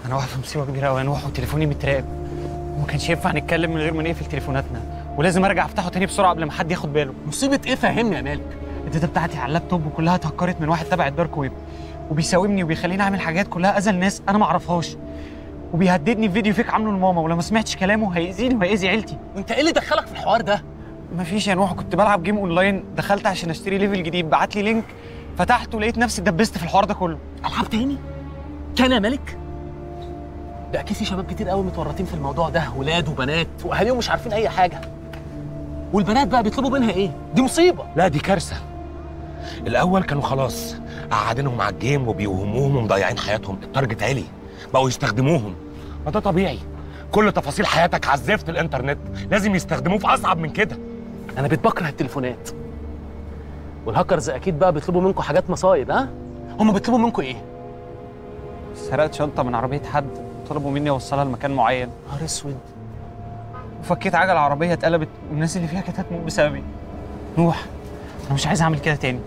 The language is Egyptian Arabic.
انا واقع في مصيبه كبيره قوي يا نوح وتليفوني متراقب وما كانش ينفع نتكلم من غير ما نقفل تليفوناتنا ولازم ارجع افتحه تاني بسرعه قبل ما حد ياخد باله مصيبه ايه فهمني يا مالك الداتا بتاعتي على اللابتوب وكلها اتهكرت من واحد تبع الدارك ويب وبيساومني وبيخليني اعمل حاجات كلها اذى الناس انا ما اعرفهاش وبيهددني في فيديو فيك عامله لماما ولو ما سمعتش كلامه هيأذيني وهيأذي عيلتي وانت ايه اللي دخلك في الحوار ده مفيش يا نوح كنت بلعب جيم اونلاين دخلت عشان اشتري ليفل جديد بعت لي لينك فتحته لقيت نفسي اتدبست في الحوار ده كله العاب تاني كان يا مالك ده اكيد في شباب كتير قوي متورطين في الموضوع ده ولاد وبنات واهاليهم مش عارفين اي حاجه والبنات بقى بيطلبوا منها ايه دي مصيبه لا دي كارثه الاول كانوا خلاص قاعدينهم على الجيم وبيوهموهم ومضيعين حياتهم التارجت عالي بقوا يستخدموهم ما ده طبيعي كل تفاصيل حياتك على الزفت الانترنت لازم يستخدموه في اصعب من كده انا بقيت بكره التليفونات والهاكرز اكيد بقى بيطلبوا منكم حاجات مصايد ها هم بيطلبوا منكم ايه سرقت شنطه من عربيه حد طلبوا مني اوصلها لمكان معين نهار اسود وفكيت عجل عربيه اتقلبت والناس اللي فيها كانت هتموت بسببي نوح انا مش عايز اعمل كده تاني